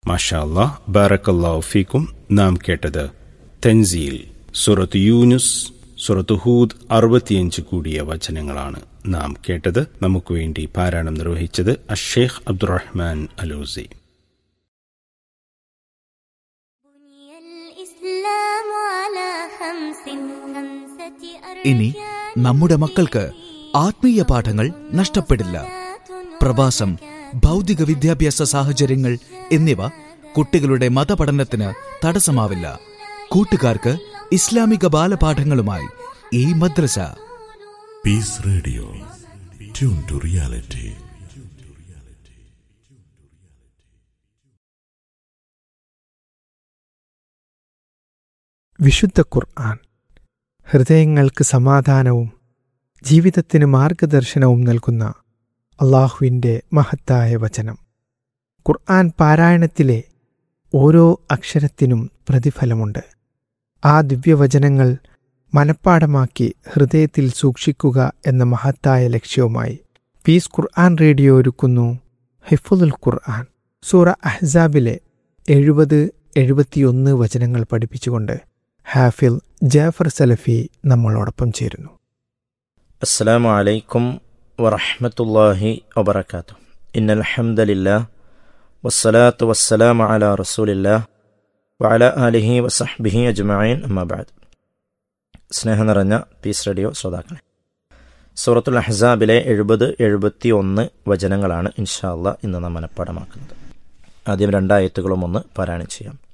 മാഷാ അല്ലാഹ് ബാറക്കല്ലാഹു ഫീക്കും നാം കേട്ടത് തൻസീൽ സുറത്ത് യൂനുസ് സുറത്ത് ഹൂദ് അറുപത്തിയഞ്ച് കൂടിയ വചനങ്ങളാണ് നാം കേട്ടത് നമുക്ക് വേണ്ടി പാരായണം നിർവഹിച്ചത് അഷേഖ് അബ്ദുറഹ്മാൻ അലൂസി ഇനി നമ്മുടെ മക്കൾക്ക് ആത്മീയ പാഠങ്ങൾ നഷ്ടപ്പെടില്ല പ്രവാസം ഭൗതിക വിദ്യാഭ്യാസ സാഹചര്യങ്ങൾ എന്നിവ കുട്ടികളുടെ മതപഠനത്തിന് തടസ്സമാവില്ല കൂട്ടുകാർക്ക് ഇസ്ലാമിക ബാലപാഠങ്ങളുമായി ഈ മദ്രസ Peace Radio. Tune to reality. വിശുദ്ധ ഖുർആൻ ഹൃദയങ്ങൾക്ക് സമാധാനവും ജീവിതത്തിന് മാർഗദർശനവും നൽകുന്ന അള്ളാഹുവിൻ്റെ മഹത്തായ വചനം ഖുർആൻ പാരായണത്തിലെ ഓരോ അക്ഷരത്തിനും പ്രതിഫലമുണ്ട് ആ ദിവ്യവചനങ്ങൾ മനഃപ്പാടമാക്കി ഹൃദയത്തിൽ സൂക്ഷിക്കുക എന്ന മഹത്തായ ലക്ഷ്യവുമായി പീസ് ഖുർആൻ റേഡിയോ ഒരുക്കുന്നു ഹിഫുദുൽ ഖുർആൻ സൂറ അഹ്സാബിലെ എഴുപത് എഴുപത്തിയൊന്ന് വചനങ്ങൾ പഠിപ്പിച്ചുകൊണ്ട് ഹാഫിൽ ജാഫർ സലഫി നമ്മളോടൊപ്പം ചേരുന്നു السلام عليكم ورحمة الله وبركاته إن الحمد لله والصلاة والسلام على رسول الله وعلى آله وصحبه أجمعين أما بعد സ്നേഹം നിറഞ്ഞ പീസ് റേഡിയോ ശ്രോതാക്കളെ സൂറത്തുൽ അഹ്സാബിലെ എഴുപത് എഴുപത്തി ഒന്ന് വചനങ്ങളാണ് ഇൻഷാല്ല ഇന്ന് നാം മനഃപ്പാടമാക്കുന്നത് ആദ്യം രണ്ടായത്തുകളും ഒന്ന് പാരായണം ചെയ്യാം